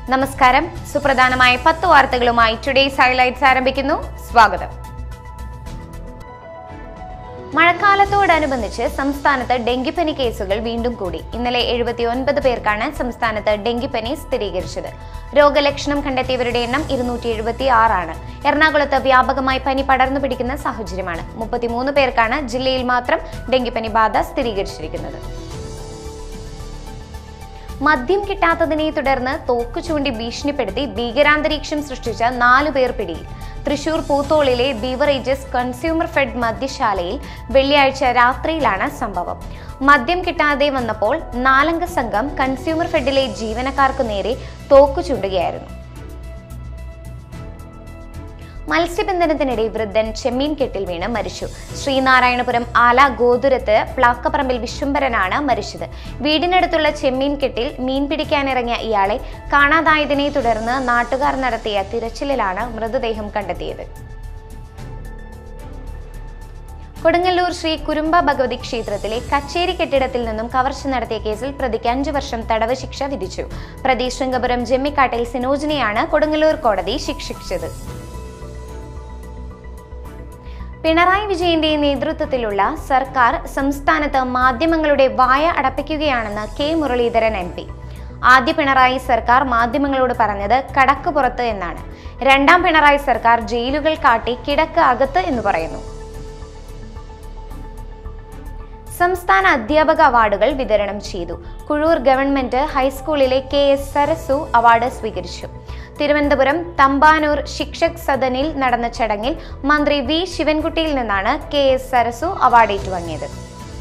നമസ്കാരം സുപ്രധാനമായ പത്ത് വാർത്തകളുമായി ടുഡേസ് ഹൈലൈറ്റ്സ് ആരംഭിക്കുന്നു സ്വാഗതം മഴക്കാലത്തോടനുബന്ധിച്ച് സംസ്ഥാനത്ത് ഡെങ്കിപ്പനി കേസുകൾ വീണ്ടും കൂടി ഇന്നലെ എഴുപത്തി ഒൻപത് പേർക്കാണ് സംസ്ഥാനത്ത് ഡെങ്കിപ്പനി സ്ഥിരീകരിച്ചത് രോഗലക്ഷണം കണ്ടെത്തിയവരുടെ എണ്ണം ഇരുന്നൂറ്റി എഴുപത്തി ആറാണ് എറണാകുളത്ത് വ്യാപകമായി പനി പടർന്നു പിടിക്കുന്ന സാഹചര്യമാണ് മുപ്പത്തിമൂന്ന് പേർക്കാണ് ജില്ലയിൽ മാത്രം ഡെങ്കിപ്പനി ബാധ സ്ഥിരീകരിച്ചിരിക്കുന്നത് മദ്യം കിട്ടാത്തതിനെ തുടർന്ന് തോക്കു ചൂണ്ടി ഭീഷണിപ്പെടുത്തി ഭീകരാന്തരീക്ഷം സൃഷ്ടിച്ച നാലു പേർ പിടിയിൽ തൃശൂർ പൂത്തോളിലെ ബീവറേജസ് കൺസ്യൂമർ ഫെഡ് മദ്യശാലയിൽ വെള്ളിയാഴ്ച രാത്രിയിലാണ് സംഭവം മദ്യം കിട്ടാതെ വന്നപ്പോൾ നാലംഗ സംഘം കൺസ്യൂമർ ഫെഡിലെ ജീവനക്കാർക്കു നേരെ തോക്കു ചൂണ്ടുകയായിരുന്നു മത്സ്യബന്ധനത്തിനിടെ വൃദ്ധൻ ചെമ്മീൻ കെട്ടിൽ വീണ് മരിച്ചു ശ്രീനാരായണപുരം ആല ഗോതുരത്ത് പ്ലാക്കപ്പറമ്പിൽ വിശ്വംഭരനാണ് മരിച്ചത് വീടിനടുത്തുള്ള ചെമ്മീൻ കെട്ടിൽ മീൻ പിടിക്കാനിറങ്ങിയ ഇയാളെ കാണാതായതിനെ തുടർന്ന് നാട്ടുകാർ നടത്തിയ തിരച്ചിലിലാണ് മൃതദേഹം കണ്ടെത്തിയത് കൊടുങ്ങല്ലൂർ ശ്രീ കുരുമ്പ ഭഗവതി ക്ഷേത്രത്തിലെ കച്ചേരി കെട്ടിടത്തിൽ നിന്നും കവർച്ച നടത്തിയ കേസിൽ പ്രതിക്ക് അഞ്ചു വർഷം തടവ് ശിക്ഷ വിധിച്ചു പ്രതി ശൃംഗപുരം ജമ്മിക്കാട്ടിൽ സിനോജിനെയാണ് കൊടുങ്ങല്ലൂർ കോടതി ശിക്ഷിച്ചത് പിണറായി വിജയന്റെ നേതൃത്വത്തിലുള്ള സർക്കാർ സംസ്ഥാനത്ത് മാധ്യമങ്ങളുടെ വായ അടപ്പിക്കുകയാണെന്ന് കെ മുരളീധരൻ എം പി ആദ്യ പിണറായി സർക്കാർ മാധ്യമങ്ങളോട് പറഞ്ഞത് കടക്ക് പുറത്ത് എന്നാണ് രണ്ടാം പിണറായി സർക്കാർ ജയിലുകൾ കാട്ടി കിടക്ക് അകത്ത് എന്ന് പറയുന്നു സംസ്ഥാന അധ്യാപക അവാർഡുകൾ വിതരണം ചെയ്തു കുഴൂർ ഗവൺമെന്റ് ഹൈസ്കൂളിലെ കെ എസ് സരസു അവാർഡ് സ്വീകരിച്ചു തിരുവനന്തപുരം തമ്പാനൂർ ശിക്ഷക് സദനിൽ നടന്ന ചടങ്ങിൽ മന്ത്രി വി ശിവൻകുട്ടിയിൽ നിന്നാണ് കെ എസ് സരസു അവാർഡ് ഏറ്റുവാങ്ങിയത്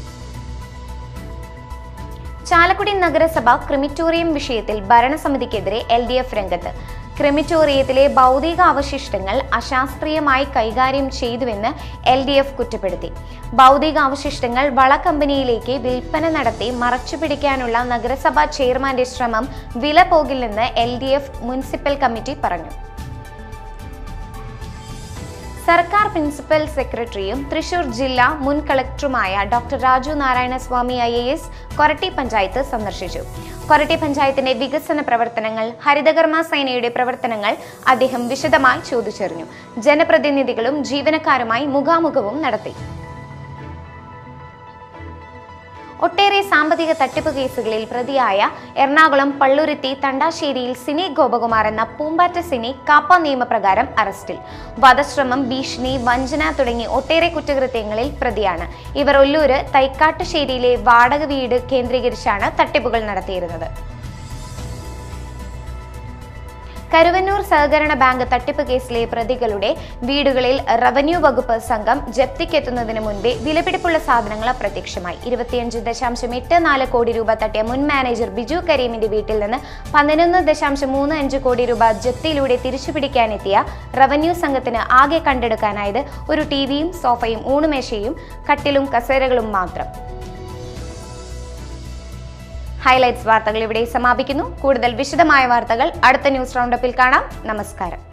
ചാലക്കുടി നഗരസഭ ക്രിമിറ്റോറിയം വിഷയത്തിൽ ഭരണസമിതിക്കെതിരെ എൽ ഡി എഫ് രംഗത്ത് ക്രിമിറ്റോറിയത്തിലെ ഭൗതിക അവശിഷ്ടങ്ങൾ അശാസ്ത്രീയമായി കൈകാര്യം ചെയ്തുവെന്ന് എൽ ഡി എഫ് കുറ്റപ്പെടുത്തി ഭൗതിക അവശിഷ്ടങ്ങൾ വള കമ്പനിയിലേക്ക് വിൽപ്പന നടത്തി മറച്ചുപിടിക്കാനുള്ള നഗരസഭാ ചെയർമാന്റെ ശ്രമം വില പോകില്ലെന്ന് L D F municipal committee പറഞ്ഞു സർക്കാർ പ്രിൻസിപ്പൽ സെക്രട്ടറിയും തൃശൂർ ജില്ലാ മുൻ കളക്ടറുമായ doctor Raju Narayana Swami I A S Koratty panchayat സന്ദർശിച്ചു കൊരട്ടി പഞ്ചായത്തിന്റെ വികസന പ്രവർത്തനങ്ങൾ ഹരിതകർമ്മ സേനയുടെ പ്രവർത്തനങ്ങൾ അദ്ദേഹം വിശദമായി ചോദിച്ചറിഞ്ഞു ജനപ്രതിനിധികളും ജീവനക്കാരുമായി മുഖാമുഖവും നടത്തി ഒട്ടേറെ സാമ്പത്തിക തട്ടിപ്പ് കേസുകളിൽ പ്രതിയായ എറണാകുളം പള്ളുരുത്തി തണ്ടാശ്ശേരിയിൽ സിനി ഗോപകുമാർ എന്ന പൂമ്പാറ്റ സിനി കാപ്പ നിയമപ്രകാരം അറസ്റ്റിൽ വധശ്രമം ഭീഷണി വഞ്ചന തുടങ്ങി ഒട്ടേറെ കുറ്റകൃത്യങ്ങളിൽ പ്രതിയാണ് ഇവർ ഒല്ലൂര് തൈക്കാട്ടുശ്ശേരിയിലെ വാടക വീട് കേന്ദ്രീകരിച്ചാണ് തട്ടിപ്പുകൾ നടത്തിയിരുന്നത് കരുവന്നൂർ സഹകരണ ബാങ്ക് തട്ടിപ്പ് കേസിലെ പ്രതികളുടെ വീടുകളിൽ റവന്യൂ വകുപ്പ് സംഘം ജപ്തിക്കെത്തുന്നതിന് മുൻപേ വിലപിടിപ്പുള്ള സാധനങ്ങൾ അപ്രത്യക്ഷമായി ഇരുപത്തിയഞ്ച് ദശാംശം എട്ട് നാല് കോടി രൂപ തട്ടിയ മുൻ മാനേജർ ബിജു കരീമിന്റെ വീട്ടിൽ നിന്ന് പതിനൊന്ന് ദശാംശം മൂന്ന് അഞ്ച് കോടി രൂപ ജപ്തിയിലൂടെ തിരിച്ചുപിടിക്കാനെത്തിയ റവന്യൂ സംഘത്തിന് ആകെ കണ്ടെടുക്കാനായത് ഒരു ടിവിയും സോഫയും ഊണുമേശയും കട്ടിലും കസേരകളും മാത്രം ഹൈലൈറ്റ്സ് വാർത്തകൾ ഇവിടെ സമാപിക്കുന്നു കൂടുതൽ വിശദമായ വാർത്തകൾ അടുത്ത ന്യൂസ് റൗണ്ടപ്പിൽ കാണാം നമസ്കാരം